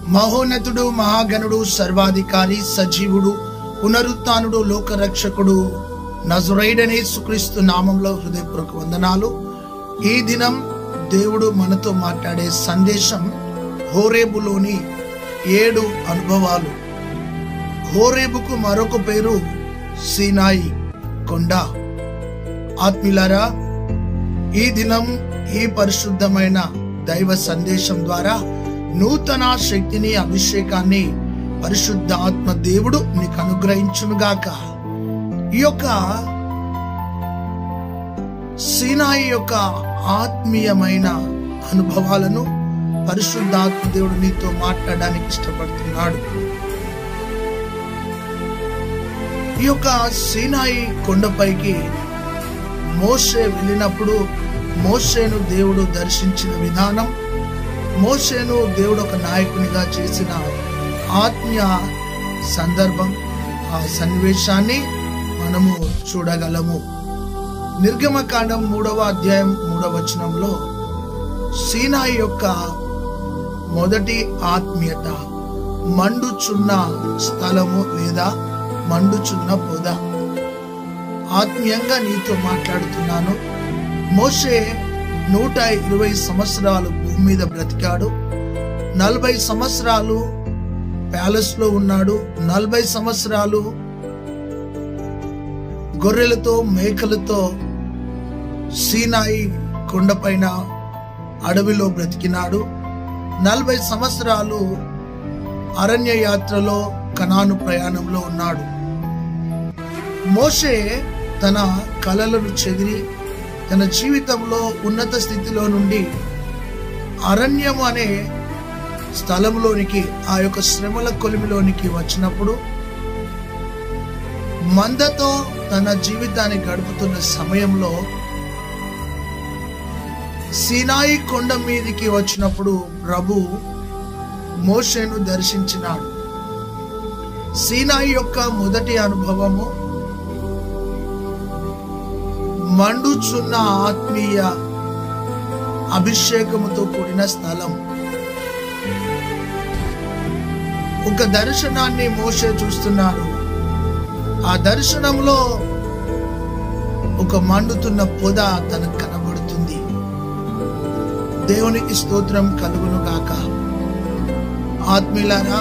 మహోన్నతుడు మహాగణుడు సర్వాధికారి సజీవుడు పునరుత్నుడు లోకరక్షకుడు నజురైడనే సుక్రీస్తు నామంలో హృదయపూర్వక వందనాలు ఈ దినం దేవుడు మనతో మాట్లాడే సందేశం హోరేబులోని ఏడు అనుభవాలు హోరేబుకు మరొక పేరు సీనాయి కొండ ఆత్మీలారా ఈ దినం ఈ పరిశుద్ధమైన దైవ సందేశం ద్వారా నూతన శక్తిని అభిషేకాన్ని పరిశుద్ధ ఆత్మ దేవుడు నీకు అనుగ్రహించునుగాక ఈ యొక్క సీనాయి యొక్క ఆత్మీయమైన అనుభవాలను పరిశుద్ధాత్మ దేవుడు నీతో మాట్లాడడానికి ఇష్టపడుతున్నాడు ఈ యొక్క సీనాయి కొండపైకి మోషే వెళ్ళినప్పుడు మోషేను దేవుడు దర్శించిన విధానం మోషేను దేవుడు ఒక నాయకునిగా చేసిన ఆత్మీయ సందర్భం ఆ సన్నివేశాన్ని మనము చూడగలము నిర్గమకాండం మూడవ అధ్యాయం మూడవ వచనంలో సీనాయి యొక్క మొదటి ఆత్మీయత మండుచున్న స్థలము లేదా మండుచున్న పొద ఆత్మీయంగా నీతో మాట్లాడుతున్నాను మోషే నూట ఇరవై సంవత్సరాలు భూమి మీద బ్రతికాడు నలభై సంవత్సరాలు ప్యాలెస్ లో ఉన్నాడు నలభై సంవత్సరాలు గొర్రెలతో మేకలతో సీనాయి కొండపైన అడవిలో బ్రతికినాడు నలభై సంవత్సరాలు అరణ్య యాత్రలో కనాను ప్రయాణంలో ఉన్నాడు మోషే తన కలలను చెదిరి తన జీవితంలో ఉన్నత స్థితిలో నుండి అరణ్యం అనే స్థలంలోనికి ఆ యొక్క శ్రమల కొలిమిలోనికి వచ్చినప్పుడు మందతో తన జీవితాన్ని గడుపుతున్న సమయంలో సీనాయి కొండ మీదికి వచ్చినప్పుడు ప్రభు మోషేను దర్శించినాడు సీనాయి యొక్క మొదటి అనుభవము మండుచున్న ఆత్మీయ అభిషేకముతో కూడిన స్థలం ఒక దర్శనాన్ని మోసే చూస్తున్నాడు ఆ దర్శనంలో ఒక మండుతున్న పొద తనకు కనబడుతుంది దేవునికి స్తోత్రం కలుగును గాక ఆత్మీయులారా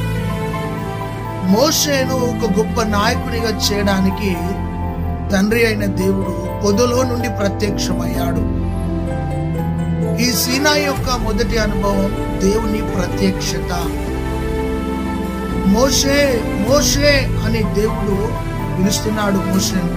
మోషేను ఒక గొప్ప నాయకునిగా చేయడానికి తండ్రి అయిన దేవుడు పొదలో నుండి ప్రత్యక్షమయ్యాడు ఈ సీనా యొక్క మొదటి అనుభవం దేవుని ప్రత్యక్షత మోషే మోషే అని దేవుడు పిలుస్తున్నాడు మోషేను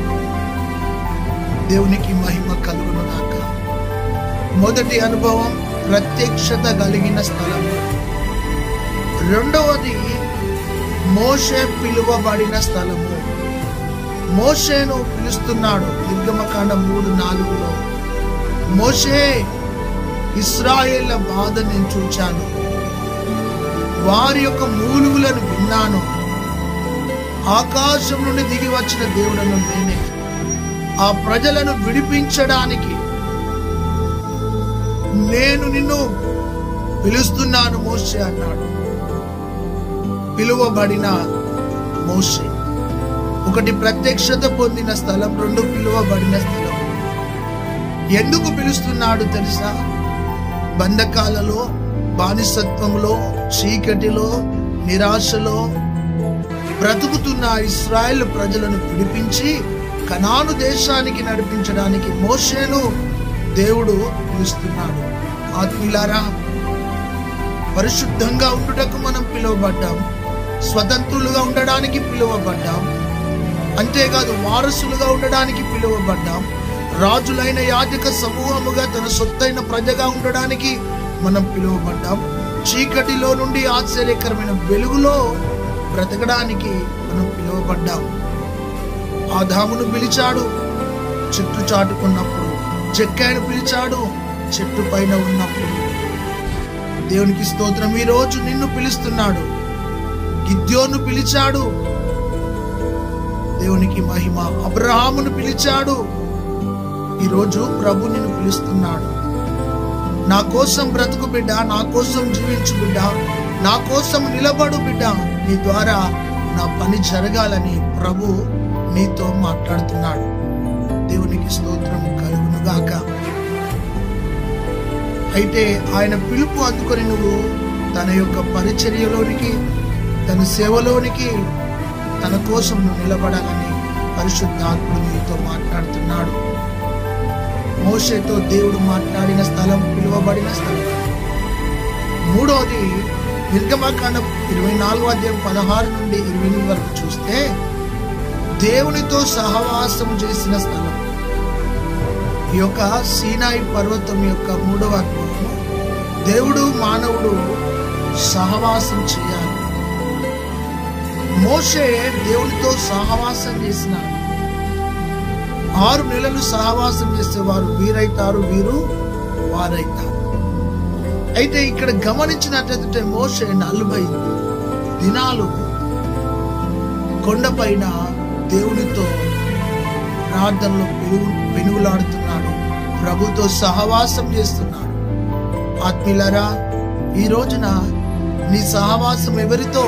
దేవునికి మహిమ కలుగును గాక మొదటి అనుభవం ప్రత్యక్షత కలిగిన స్థలం రెండవది మోషే పిలువబడిన స్థలము మోషేను పిలుస్తున్నాడు నిర్గమకాండం మూడు నాలుగులో మోషే ఇస్రాయేళ్ల బాధ నేను చూచాను వారి యొక్క మూలుగులను విన్నాను ఆకాశం నుండి దిగి వచ్చిన దేవుడను నేనే ఆ ప్రజలను విడిపించడానికి నేను నిన్ను పిలుస్తున్నాను మోషే అన్నాడు పిలువబడిన మోషే ఒకటి ప్రత్యక్షత పొందిన స్థలం రెండు పిలువబడిన స్థలం ఎందుకు పిలుస్తున్నాడు తెలుసా బంధకాలలో బానిసత్వంలో చీకటిలో నిరాశలో బ్రతుకుతున్న ఇస్రాయల్ ప్రజలను విడిపించి కనాను దేశానికి నడిపించడానికి మోషేను దేవుడు పిలుస్తున్నాడు ఆత్మీలారా పరిశుద్ధంగా ఉండుటకు మనం పిలువబడ్డాం స్వతంత్రులుగా ఉండడానికి పిలువబడ్డాం అంతేకాదు వారసులుగా ఉండడానికి పిలువబడ్డాం రాజులైన యాజక సమూహముగా తన సొత్తైన ప్రజగా ఉండడానికి మనం పిలువబడ్డాం చీకటిలో నుండి ఆశ్చర్యకరమైన వెలుగులో బ్రతకడానికి మనం పిలువబడ్డాం ఆదామును పిలిచాడు చెట్టు చాటుకున్నప్పుడు చెక్కాయను పిలిచాడు చెట్టు పైన ఉన్నప్పుడు దేవునికి స్తోత్రం ఈ రోజు నిన్ను పిలుస్తున్నాడు గిద్యోను పిలిచాడు దేవునికి మహిమ అబ్రహామును పిలిచాడు ఈరోజు ప్రభు నిన్ను పిలుస్తున్నాడు నా కోసం బ్రతుకు బిడ్డ నా కోసం జీవించు బిడ్డ నా కోసం నిలబడు బిడ్డ నీ ద్వారా నా పని జరగాలని ప్రభు నీతో మాట్లాడుతున్నాడు దేవునికి స్తోత్రం కలుగును గాక అయితే ఆయన పిలుపు అందుకొని నువ్వు తన యొక్క పరిచర్యలోనికి తన సేవలోనికి తన కోసం నువ్వు నిలబడాలని పరిశుద్ధాత్ముడు నీతో మాట్లాడుతున్నాడు మోషేతో దేవుడు మాట్లాడిన స్థలం పిలువబడిన స్థలం మూడవది నిర్గమకాండం ఇరవై నాలుగో అధ్యాయం పదహారు నుండి ఇరవై ఎనిమిది వరకు చూస్తే దేవునితో సహవాసం చేసిన స్థలం ఈ యొక్క సీనాయి పర్వతం యొక్క మూడవ అనుభవం దేవుడు మానవుడు సహవాసం చేయాలి మోషే దేవునితో సహవాసం చేసిన ఆరు నెలలు సహవాసం చేస్తే వారు వీరైతారు వీరు వారైతారు అయితే ఇక్కడ గమనించినట్లయితే మోషే నలభై దినాలు కొండపైన దేవునితో ప్రార్థనలో పెనుగు పెనుగులాడుతున్నాడు ప్రభుతో సహవాసం చేస్తున్నాడు ఆత్మీయులారా ఈ రోజున నీ సహవాసం ఎవరితో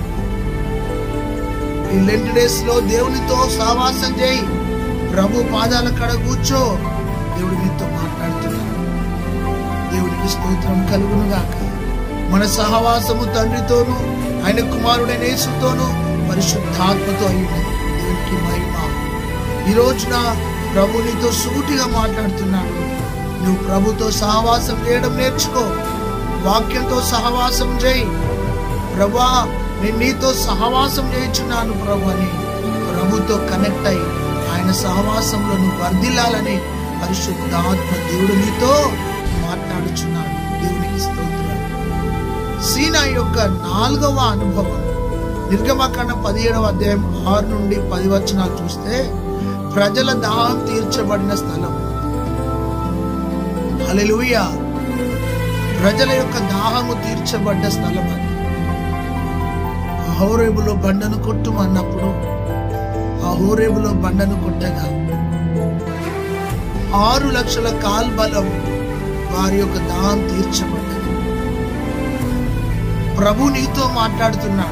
ఈ లెంట్ డేస్ లో దేవునితో సహవాసం చేయి ప్రభు పాదాల కడ కూర్చో దేవుడు నీతో మాట్లాడుతున్నాడు దేవునికి స్తోత్రం కలుగును గాక మన సహవాసము తండ్రితోను ఆయన కుమారుడైన యేసుతోను పరిశుద్ధాత్మతో అయ్యున్నది దేవునికి మహిమ ఈ రోజున ప్రభు నీతో సూటిగా మాట్లాడుతున్నాడు నువ్వు ప్రభుతో సహవాసం చేయడం నేర్చుకో వాక్యంతో సహవాసం చేయి ప్రభా నేను నీతో సహవాసం చేయించున్నాను ప్రభు అని ప్రభుతో కనెక్ట్ అయి ఆయన సహవాసంలో నువ్వు వర్ధిల్లాలని పరిశుద్ధాత్మ దేవుడు నీతో మాట్లాడుచున్నాడు దేవునికి స్తోత్రం సీనా యొక్క నాలుగవ అనుభవం నిర్గమకాండ పదిహేడవ అధ్యాయం ఆరు నుండి పది వచనాలు చూస్తే ప్రజల దాహం తీర్చబడిన స్థలం హల్లెలూయా ప్రజల యొక్క దాహము తీర్చబడ్డ స్థలం అది ఆ హోరేబులో బండను కొట్టుమన్నప్పుడు ఆ హోరేబులో బండను కొట్టగా ఆరు లక్షల కాల్బలం వారి యొక్క దాహం తీర్చబడ్డది ప్రభు నీతో మాట్లాడుతున్నాడు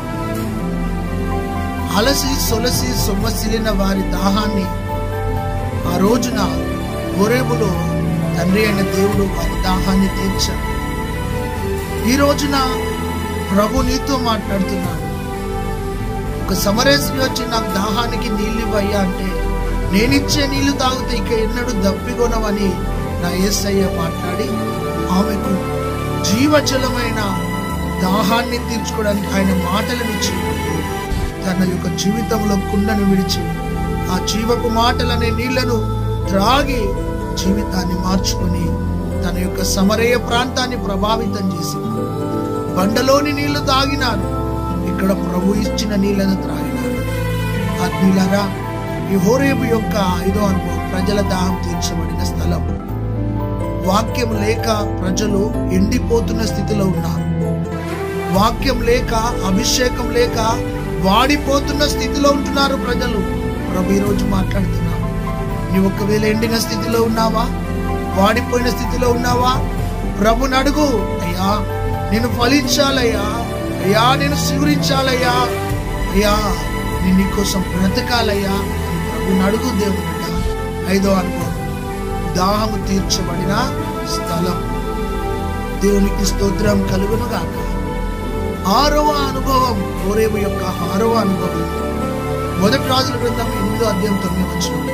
అలసి సొలసి సొమ్మసిలిన వారి దాహాన్ని ఆ రోజున హోరేబులో తండ్రి అయిన దేవుడు వారి దాహాన్ని తీర్చాడు ఈ రోజున ప్రభు నీతో మాట్లాడుతున్నాడు ఒక సమరేశ్వరి వచ్చి నాకు దాహానికి నీళ్ళు ఇవ్వయ్యా అంటే నేనిచ్చే నీళ్లు తాగితే ఇక ఎన్నడూ దప్పికొనవని నా ఏసయ్య మాట్లాడి ఆమెకు జీవజలమైన దాహాన్ని తీర్చుకోవడానికి ఆయన మాటలను ఇచ్చి తన యొక్క జీవితంలో కుండను విడిచి ఆ జీవపు మాటలనే నీళ్లను త్రాగి జీవితాన్ని మార్చుకొని తన యొక్క సమరయ ప్రాంతాన్ని ప్రభావితం చేసింది బండలోని నీళ్లు తాగినారు ఇక్కడ ప్రభు ఇచ్చిన నీళ్లను త్రాగినారు ఆత్మీయులారా ఈ హోరేబు యొక్క ఐదో అనుభవం ప్రజల దాహం తీర్చబడిన స్థలం వాక్యం లేక ప్రజలు ఎండిపోతున్న స్థితిలో ఉన్నారు వాక్యం లేక అభిషేకం లేక వాడిపోతున్న స్థితిలో ఉంటున్నారు ప్రజలు ప్రభు ఈరోజు మాట్లాడుతున్నారు నీ ఒకవేళ ఎండిన స్థితిలో ఉన్నావా వాడిపోయిన స్థితిలో ఉన్నావా ప్రభుని అడుగు అయ్యా నేను ఫలించాలయ్యా అయ్యా నేను శివరించాలయ్యా అయ్యా నేను నీకోసం బ్రతకాలయ్యా అని ప్రభుని అడుగు దేవుని ఐదో అనుభవం దాహము తీర్చబడిన స్థలం దేవునికి స్తోత్రం కలుగును గాక ఆరవ అనుభవం ఓరేబు యొక్క ఆరవ అనుభవం మొదటి రాజుల గ్రంథం ఎనిమిదో అధ్యాయం తొమ్మిది వచ్చిన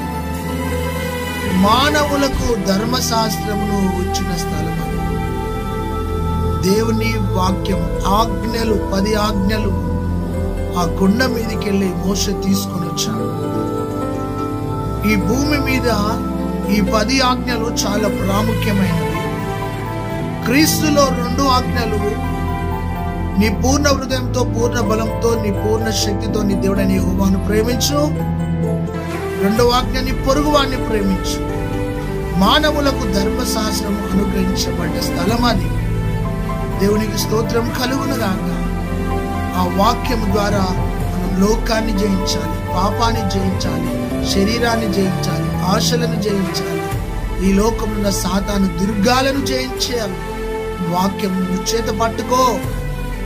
మానవులకు ధర్మశాస్త్రమును వచ్చిన స్థలం అది. దేవుని వాక్యం ఆజ్ఞలు పది ఆజ్ఞలు ఆ కొండ మీదకి వెళ్ళి మోస తీసుకొని వచ్చాడు ఈ భూమి మీద ఈ పది ఆజ్ఞలు చాలా ప్రాముఖ్యమైనవి క్రీస్తులో రెండు ఆజ్ఞలు నీ పూర్ణ హృదయంతో పూర్ణ బలంతో నీ పూర్ణ శక్తితో నీ దేవుడని యెహోవాను ప్రేమించు రెండవ ఆజ్ఞ నీ పొరుగువాన్ని ప్రేమించు మానవులకు ధర్మశాస్త్రం అనుగ్రహించబడ్డ స్థలం అది దేవునికి స్తోత్రం కలుగును గాక ఆ వాక్యం ద్వారా మనం లోకాన్ని జయించాలి పాపాన్ని జయించాలి శరీరాన్ని జయించాలి ఆశలను జయించాలి ఈ లోకంలో ఉన్న సాతాను దుర్గాలను జయించాలి వాక్యం నువ్వు చేత పట్టుకో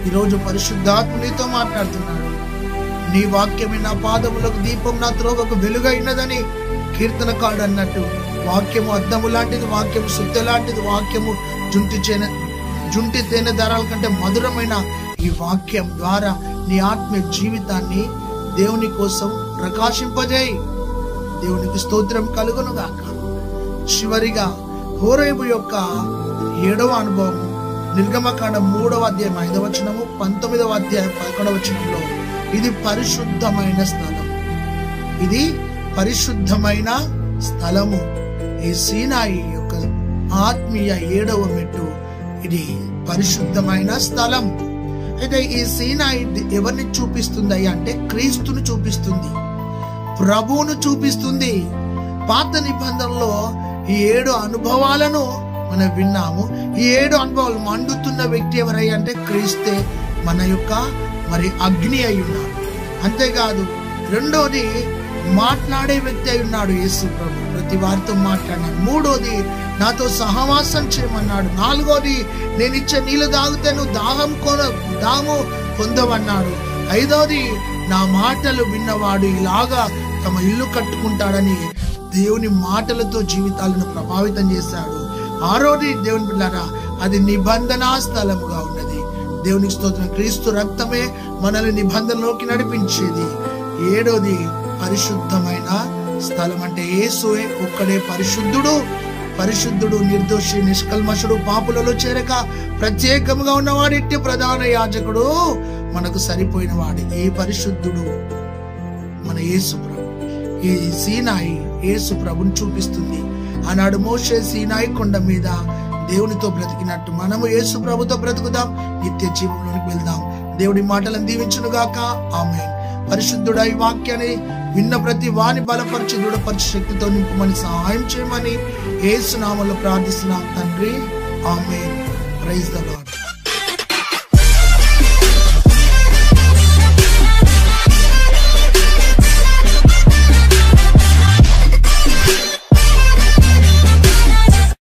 ఈరోజు పరిశుద్ధాత్మ నీతో మాట్లాడుతున్నాడు నీ వాక్యమే నా పాదములకు దీపం నా త్రోవకు వెలుగైనదని కీర్తనకాడు అన్నట్టు వాక్యము అద్దము లాంటిది వాక్యము సుత్తె లాంటిది వాక్యము జుంటి చేన జుంటి తేనె ధరల కంటే మధురమైన ఈ వాక్యం ద్వారా నీ ఆత్మీయ జీవితాన్ని దేవుని కోసం ప్రకాశింపజేయి దేవునికి స్తోత్రం కలుగును గాక చివరిగా హోరేబు యొక్క ఏడవ అనుభవం నిర్గమకాండ మూడవ అధ్యాయం ఐదవ వచనము పంతొమ్మిదవ అధ్యాయం పదకొండవ వచనంలో ఇది పరిశుద్ధమైన స్థలం ఇది పరిశుద్ధమైన స్థలము ఈ సీనాయి యొక్క ఆత్మీయ ఏడవ మెట్టు ఇది పరిశుద్ధమైన స్థలం అయితే ఈ సీనాయి ఎవరిని చూపిస్తుంది అయ్యా అంటే క్రీస్తును చూపిస్తుంది ప్రభువును చూపిస్తుంది పాత నిబంధనలో ఈ ఏడు అనుభవాలను మనం విన్నాము ఈ ఏడు అనుభవాలు మండుతున్న వ్యక్తి ఎవరయ్యా అంటే క్రీస్తే మన యొక్క మరి అగ్ని అయి ఉన్నాడు అంతేకాదు రెండోది మాట్లాడే వ్యక్తి అయి ఉన్నాడు యేసు ప్రభు ప్రతి వారితో మాట్లాడినాడు మూడోది నాతో సహవాసం చేయమన్నాడు నాలుగోది నేను ఇచ్చే నీళ్లు తాగితే నువ్వు దాహం కొన దాహము పొందవన్నాడు ఐదోది నా మాటలు విన్నవాడు ఇలాగా తమ ఇల్లు కట్టుకుంటాడని దేవుని మాటలతో జీవితాలను ప్రభావితం చేశాడు ఆరోది దేవుని బిడ్డారా అది నిబంధనా స్థలముగా ఉన్నది దేవునికి స్తోత్రం క్రీస్తు రక్తమే మనల్ని నిబంధనలోకి నడిపించేది ఏడోది పరిశుద్ధమైన స్థలం అంటే యేసువే ఒక్కడే పరిశుద్ధుడు పరిశుద్ధుడు నిర్దోషి నిష్కల్మషుడు పాపులలో చేరక ప్రత్యేకముగా ఉన్నవాడు ఇట్టి ప్రధాన యాజకుడు మనకు సరిపోయిన వాడు ఏ పరిశుద్ధుడు మన యేసు ప్రభు ఈ సీనాయి యేసు ప్రభుని చూపిస్తుంది ఆనాడు మోషే సీనాయి కొండ మీద దేవునితో బ్రతికినట్టు మనము యేసు ప్రభుతో బ్రతుకుదాం నిత్య జీవంలోనికి వెళ్దాం దేవుడి మాటలను దీవించునుగాక ఆమె పరిశుద్ధుడై వాక్యాన్ని విన్న ప్రతి వాని బలపరిచి దృఢపరిచి శక్తితో నింపమని సహాయం చేయమని ఏసునామలో ప్రార్థిస్తున్నాం తండ్రి ఆమె ప్రైజ్ ద లార్డ్